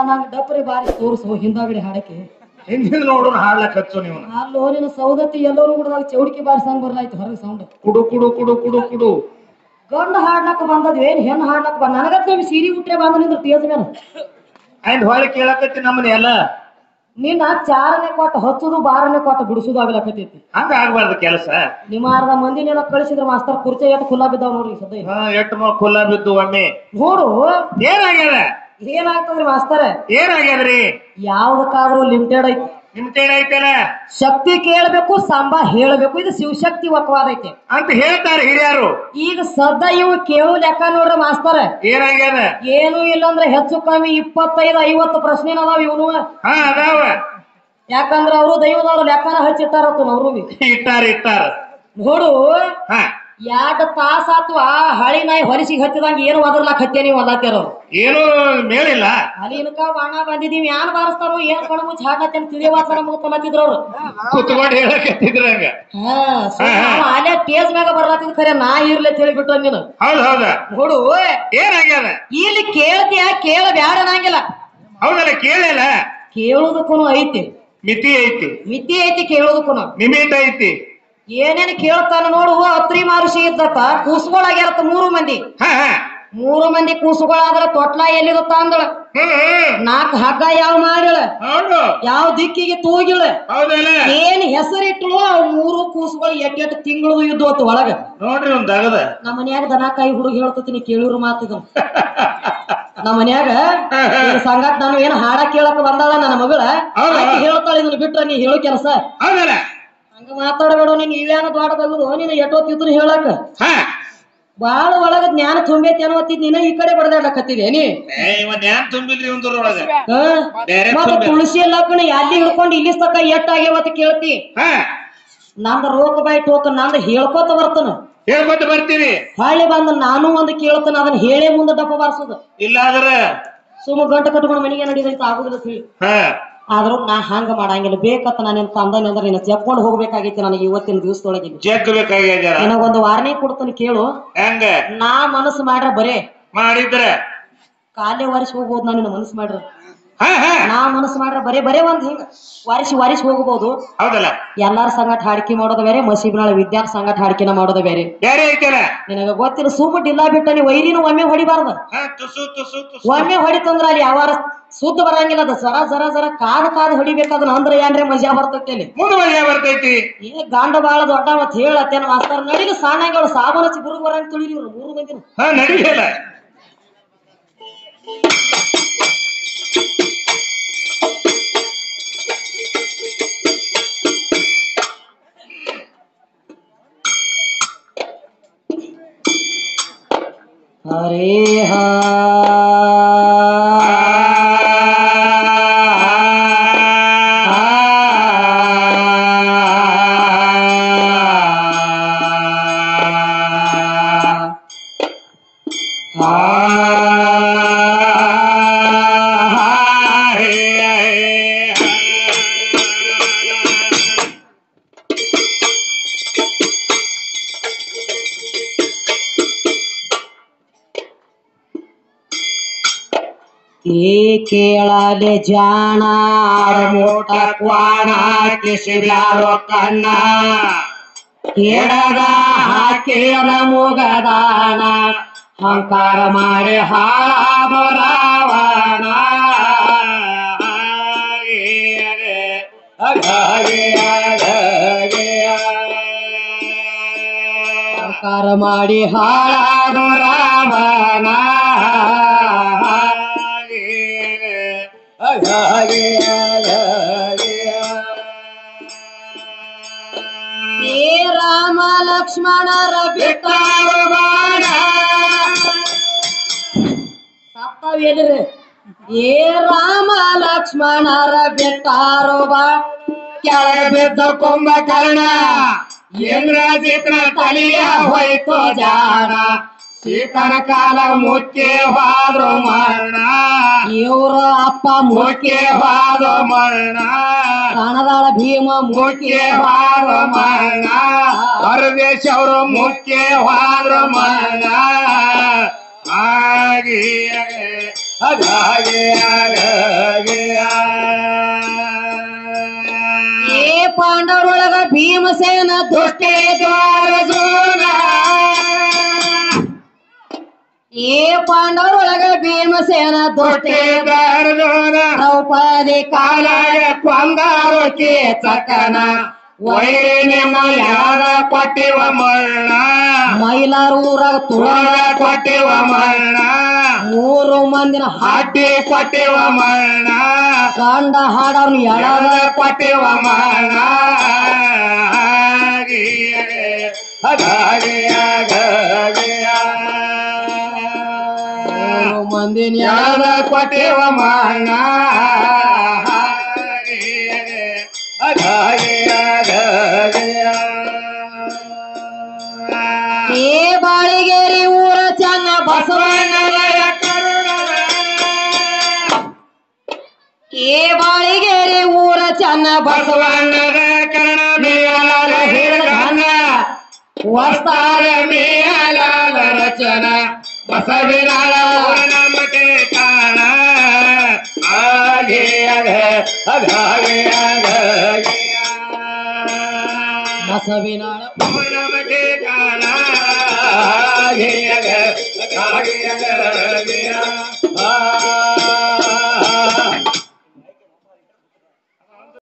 ನಂಗೆ ಡಪ್ರಿ ಬಾರಿ ತೋರಿಸು ಹಿಂದಾಗಡೆ ಹಾಡಕ್ಕೆ ಹಿಂದಿನ ನೋಡು ಹಾಡ್ಲಕ್ ಹಚ್ಚು ನೀವು ಅಲ್ಲೋ ನಿನ್ನ ಸೌದತ್ತಿ ಎಲ್ಲರೂ ಕೂಡ ಚೌಡಿಕೆ ಬಾರಿ ಸಂಗ್ ಬರ್ಲಾಯ್ತು ಹೊರಗೆ ಸೌಂಡ್ ಕುಡು ಕುಡು ಕುಡು ಕುಡು ಕುಡು ಗಂಡು ಹಾಡ್ಲಕ್ಕ ಬಂದದ್ ಏನ್ ಹೆಣ್ಣು ಹಾಡ್ಲಕ್ಕ ಬಂದ ನನಗತ್ ನೀವು ಸೀರೆ ಉಟ್ರೆ ಬಂದ ನಿಂದ್ರ ತೇಜ್ ಮೇಲೆ ಅಂಡ್ ಹೊಳೆ ಕೇಳಕತ್ತಿ ನಮ್ಮನೆ ಎಲ್ಲ ನಿನ್ನ ಚಾರನೆ ಕೊಟ್ಟ ಹಚ್ಚುದು ಬಾರನೆ ಕೊಟ್ಟ ಬಿಡಿಸುದು ಆಗ್ಲಕತ್ತೈತಿ ಹಂಗ ಆಗ್ಬಾರ್ದು ಕೆಲಸ ನಿಮ್ಮ ಅರ್ಧ ಮಂದಿನೆಲ್ಲ ಕಳಿಸಿದ್ರ ಮಾಸ್ತರ್ ಕುರ್ಚಿ ಎಟ್ ಖುಲ್ಲಾ ಬಿದ್ದಾವ್ ನೋಡ್ರಿ ಸದ್ಯ ಹಾ ಎಟ್ಟು ಮಾ ಖುಲ್ಲ ಬಿದ್ದು ಒಮ್ಮೆ ನೋಡು ಏನಾಗ್ಯದ ಏನಾಗ್ತದ್ರಿ ಮಾಸ್ತರ ಏನಾಗ್ಯದ್ರಿ ಯಾವ್ದಕ್ಕಾದ್ರೂ ಲಿಮಿಟೆಡ್ ಐತಿ ನಿಮ್ ಕೈಲಿ ಐತಲ್ಲ ಶಕ್ತಿ ಕೇಳಬೇಕು ಸಂಬ ಹೇಳಬೇಕು ಇದು ಶಿವಶಕ್ತಿ ವಕವಾದ ಐತಿ ಅಂತ ಹೇಳ್ತಾರೆ ಹಿರಿಯರು ಈಗ ಸದ್ದ ಇವು ಕೇಳು ಲೆಕ್ಕ ನೋಡ್ರಿ ಮಾಸ್ತರ ಏನಾಗ್ಯದ ಏನು ಇಲ್ಲಂದ್ರೆ ಹೆಚ್ಚು ಕಮ್ಮಿ ಇಪ್ಪತ್ತೈದು ಐವತ್ತು ಪ್ರಶ್ನೆ ಅದಾವ ಇವನು ಹಾ ಅದಾವ ಯಾಕಂದ್ರ ಅವರು ದೈವದವ್ರು ಲೆಕ್ಕನ ಹಚ್ಚಿಟ್ಟಾರತ್ತು ಅವ್ರು ಬಿ. ಇಟ್ಟಾರ ಇಟ್ಟಾರ ನೋಡು ಹಾ ಎರಡ್ ತಾಸ ಆತು ಆ ಹಳಿ ನಾಯಿ ಹೊಲಿಸಿಗೆ ಹತ್ತಿದಂಗ ಏನು ಒದರ್ಲಾಕ್ ಹತ್ಯ ನೀವು ಅಲ್ಲಾತ್ಯಾರ ಅವ್ರು ಏನು ಮೇಳಿಲ್ಲ ಅಲ್ಲಿನಕ ಬಾಣ ಬಂದಿದೀವಿ ಯಾನ್ ಬಾರಿಸ್ತಾರೋ ಏನ್ ಕಣ ಮುಚ್ಚಿ ಹಾಡ್ಲತ್ತೇನ್ ತಿಳಿಯವಾತ ನಮಗ ತಲತ್ತಿದ್ರು ಅವ್ರು ಕುತ್ಕೊಂಡು ಹೇಳಕತ್ತಿದ್ರಂಗ ಹಾ ಅಲ್ಲೇ ಟೇಜ್ ಮ್ಯಾಗ ಬರ್ಲಾತಿದ್ ಖರೆ ನಾ ಇರ್ಲಿ ಅಂತ ಹೇಳಿಬಿಟ್ಟು ನೀನು ಹೌದ್ ಹೌದ ನೋಡು ಏನಾಗ್ಯದ ಇಲ್ಲಿ ಕೇಳ್ತೀಯ ಕೇಳ ಬ್ಯಾಡ ಅನ್ನಂಗಿಲ್ಲ ಹೌದಲ್ಲ ಕೇಳಿಲ್ಲ ಕೇಳೋದಕ್ಕೂ ಐತಿ ಮಿತಿ ಐತಿ ಮಿತಿ ಐತಿ ಕೇಳೋದಕ್ಕೂ ನಿಮಿಟ ಐತಿ ಏನೇನ್ ಕೇಳ್ತಾನ ನೋಡು ಅತ್ರಿ ಮಾರುಷಿ ಇದ್ದತ್ತ ಕೂಸುಗಳಾಗ್ಯಾರತ್ತ ಮೂರು ಮಂದಿ ಹಾ ಹಾ ಮೂರು ಮಂದಿ ಕೂಸುಗಳಾದ್ರ ತೊಟ್ಲ ಎಲ್ಲಿರುತ್ತ ಅಂದಳ ಹ್ಮ್ ಹ್ಮ್ ನಾಲ್ಕು ಹಗ್ಗ ಯಾವ ಮಾಡಿಳ ಹೌದು ಯಾವ ದಿಕ್ಕಿಗೆ ತೂಗಿಳ ಹೌದಲ್ಲ ಏನ್ ಹೆಸರಿಟ್ಟಳು ಅವ್ ಮೂರು ಕೂಸುಗಳು ಎಟ್ ಎಟ್ ತಿಂಗಳು ಇದ್ದು ಅತ್ತು ಒಳಗ ನೋಡ್ರಿ ಒಂದ್ ಅಗದ ನಮ್ಮ ಮನ್ಯಾಗ ದನ ಕಾಯಿ ಹುಡುಗ ಹೇಳ್ತೀನಿ ಕೇಳಿರು ಮಾತಿದ ನಮ್ಮ ಮನ್ಯಾಗ ಈ ಸಂಗಾಟ ನಾನು ಏನ್ ಹಾಡ ಕೇಳಕ್ ಬಂದಾಳ ನನ್ನ ಮಗಳ ಹೌದಾ? ಆಕಿ ಹೇಳ್ತಾಳ ಇದನ್ನ ಬಿಟ್ರ ನೀ ಹೇಳು ಕೆಲಸ ಹೌದಲ್ಲ ಹಂಗ ಮಾತಾಡಬೇಡ ನೀನ್ ಇಳ್ಯಾನ ದೊಡ್ಡದಾಗುದು ನೀನು ಎಷ್ಟೊತ್ತಿದ್ರು ಹೇಳಕ್ ಹಾ ಬಾಳ ಒಳಗ ಜ್ಞಾನ ತುಂಬೈತಿ ಅನ್ನೋತ್ತಿದ್ ನೀನ ಈ ಕಡೆ ಬಡದಾಡಕತ್ತಿದೆ ನೀ ಏ ಇವ ನ್ಯಾನ್ ತುಂಬಿಲ್ರಿ ಒಂದ್ರೊಳಗ ಹಾ? ಬೇರೆ ಮತ್ತ ತುಂಬೆ. ತುಳಸಿ ಲಗ್ನ ಅಲ್ಲಿ ಹಿಡ್ಕೊಂಡು ಇಲ್ಲಿ ತಕ ಎಟ್ ಆಗ್ಯಾವತ್ ಕೇಳ್ತಿ ಹಾ ನಂದ ರೋಕ ಬಾಯಿ ಟೋಕ ನಂದ ಹೇಳ್ಕೊತ ಬರ್ತನ ಹೇಳ್ಕೊತ ಬರ್ತೀವಿ ಹೊಳ್ಳಿ ಬಂದ ನಾನು ಒಂದು ಕೇಳ್ತಾನ ಅದನ್ನ ಹೇಳೇ ಮುಂದೆ ಡಪ್ಪ ಬಾರ್ಸೋದು ಇಲ್ಲಾದ್ರ ಸುಮ್ಮ ಗಂಟು ಕಟ್ಕೊಂಡು ಮನೆಗೆ ನಡೀದೈತೆ ಆಗುದಿಲ್ಲ ಹೇಳಿ ಹಾ ಆದ್ರೂ ನಾ ಹಂಗ ಮಾಡಂಗಿಲ್ಲ ಬೇಕತ್ತ ನಾನು ತಂದನೆ ಅಂದ್ರೆ ನಿನ್ನ ಜಪ್ಕೊಂಡು ಹೋಗ್ಬೇಕಾಗೈತಿ ನನಗೆ ಇವತ್ತಿನ ದಿವಸದೊಳಗೆ ಜಗ್ ಬೇಕಾಗ್ಯದ ನಿನಗೊಂದು ವಾರ್ನಿ ಕೊಡ್ತಾನೆ ಕೇಳು ಹೆಂಗ ನಾ ಮನಸ್ಸು ಮಾಡ್ರ ಬರೇ ಮಾಡಿದ್ರ ಕಾಲೇ ವಾರಿಸಿ ಹೋಗ್ಬೋದು ನಾನು ನಿನ್ನ ಮನಸ್ಸು ಮಾಡ್ರ ಹಾ ಹಾ ನಾ ಮನಸ್ಸು ಮಾಡ್ರ ಬರೇ ಬರೇ ಒಂದ್ ಹಿಂಗ ವಾರಿಸಿ ವಾರಿಸಿ ಹೋಗ್ಬೋದು ಹೌದಲ್ಲ ಎಲ್ಲಾರ ಸಂಗಟ ಹಾಡಿಕೆ ಮಾಡೋದು ಬೇರೆ ಮಸೀಬ್ನಾಳ ವಿದ್ಯಾರ್ಥಿ ಸಂಗಟ ಹಾಡಿಕೆನ ಮಾಡೋದು ಬೇರೆ ಬೇರೆ ಐತಲ್ಲ ನಿನಗ ಗೊತ್ತಿಲ್ಲ ಸುಮ್ಮ ಡಿಲ್ಲಾ ಬಿಟ್ಟ ನೀ ವೈರಿನ ಒಮ್ಮೆ ಹೊಡಿಬಾರ್ದ ಹಾ ತುಸು ತುಸು ತುಸು ಒಮ್ಮೆ ಹೊಡಿತಂದ್ರ ಅಲ್ಲಿ ಯಾವಾರ ಸುದ್ದ ಬರಂಗಿಲ್ಲ ಅದು ಜರ ಜರ ಜರ ಕಾದ್ ಕಾದ್ ಹೊಡಿಬೇಕಾದ್ರ ಅಂದ್ರ ಏನ್ರೆ ಮಜಾ ಬರ್ತೈತಿ ಅಲ್ಲಿ ಮುಂದ ಮಜಾ ಬರ್ತೈತಿ ಏ ಗಾಂಡ ಬಾಳ ದೊಡ್ಡ ಮತ್ ಹೇಳತ್ತೇನ ಮಾಸ್ತರ್ ನಡಿಗೆ ಸಾಣಂಗೆ ಅವಳು ಸಾಬೂನ್ ಹಚ್ಚಿ ಗುರುಗ್ ಬರಂಗ್ ತುಳಿರಿ ಇವ್ರು ಮೂರು ಮಂದಿನ ಹಾ ನಡಿಯಲ್ಲ ಹರೇ ಹಾ ಏ ಕೇಳಲೆ ಜಾಣ ಮೋಟ ಕ್ವಾಣ ಕಿಸಿಬ್ಯಾರೋ ಕಣ್ಣ ಕೇಳದ ಹಾಕಿನ ಮುಗದಾನ ಹಂಕಾರ ಮಾಡಿ ಹಾಳ ರಾವಣ ಹಂಕಾರ ಮಾಡಿ ಹಾಳಾದ ರಾವಣ ಏ ರಾಮ ಲಕ್ಷ್ಮಣರ ಬಿಟ್ಟಾರು ಬಾಣ ಸತ್ತವೇನ್ರಿ ಏ ರಾಮ ಲಕ್ಷ್ಮಣರ ಬಿಟ್ಟಾರು ಬಾ ಕೆಳಗೆ ಬಿದ್ದ ಕುಂಭಕರ್ಣ ಇಂದ್ರಜಿತ್ರ ತಲೆಯ ಹೋಯ್ತು ಜಾಣ ಸೀತನ ಕಾಲ ಮುಚ್ಚೆ ಹೋದ್ರು ಮರಣ ಇವ್ರ ಅಪ್ಪ ಮುಖ್ಯ ಮುಚ್ಚೆ ಹೋದ್ರು ಮರಣ ಕಣದಾಳ ಭೀಮ ಮುಖ್ಯ ಮುಖ್ಯ ಹೋದ್ರು ಮರಣ ಹೊರದೇಶ ಅವರು ಮುಖ್ಯ ಹೋದ್ರು ಮರಣ ಹಾಗೆ ಅದಾಗೆ ಆಗೆ ಏ ಪಾಂಡವರೊಳಗ ಭೀಮಸೇನ ದುಷ್ಟೇ ದ್ವಾರಸೂನ ಏ ಪಾಂಡವರೊಳಗ ಭೀಮಸೇನ ದುಷ್ಟೇ ದ್ವಾರಸೂನ ದ್ರೌಪದಿ ಕಾಲ ಕಾಲಾಗ ಕೊಂದಾರು ಚಕನ ವೈರಿ ನಿಮ್ಮ ಯಾರ ಕೊಟ್ಟಿವ ಮರಣ ಮೈಲಾರೂರಾಗ ತುಳ ತುಳಗ ಕೊಟ್ಟಿವ ಮರಣ ಮೂರು ಮಂದಿನ ಹಾಟಿ ಕೊಟ್ಟಿವ ಮರಣ ಗಂಡ ಹಾಡವ್ನ ಎಳದ ಯಾರ ಕೊಟ್ಟಿವ ಮರಣ ಮೂರು ಮಂದಿನ ಯಾರ ಕೊಟ್ಟಿವ ಮರಣ ಏ ಬಾಳಿಗೇರಿ ಊರ ಚನ್ನ ಬಸವಣ್ಣ ಏ ಬಾಳಿಗೇರಿ ಊರ ಚನ್ನ ಬಸವ ಬಸವಣ್ಣನ ಕರ್ಣ ಮೇಲಾಲ ಹಿರಗಣ್ಣ ವಸ್ತಾರ ಮೇಲಾಲ ರಚನ ಬಸವಿನಾಳ ನಮತೆ ಕಾಣ ಆಗೆ ಅಗ ಅಗಾಗೆ ಅಗ ಬಸವಿನಾಳ ನಮತೆ ಕಾಣ ಆಗೆ ಅಗ ಅಗಾಗೆ ಅಗ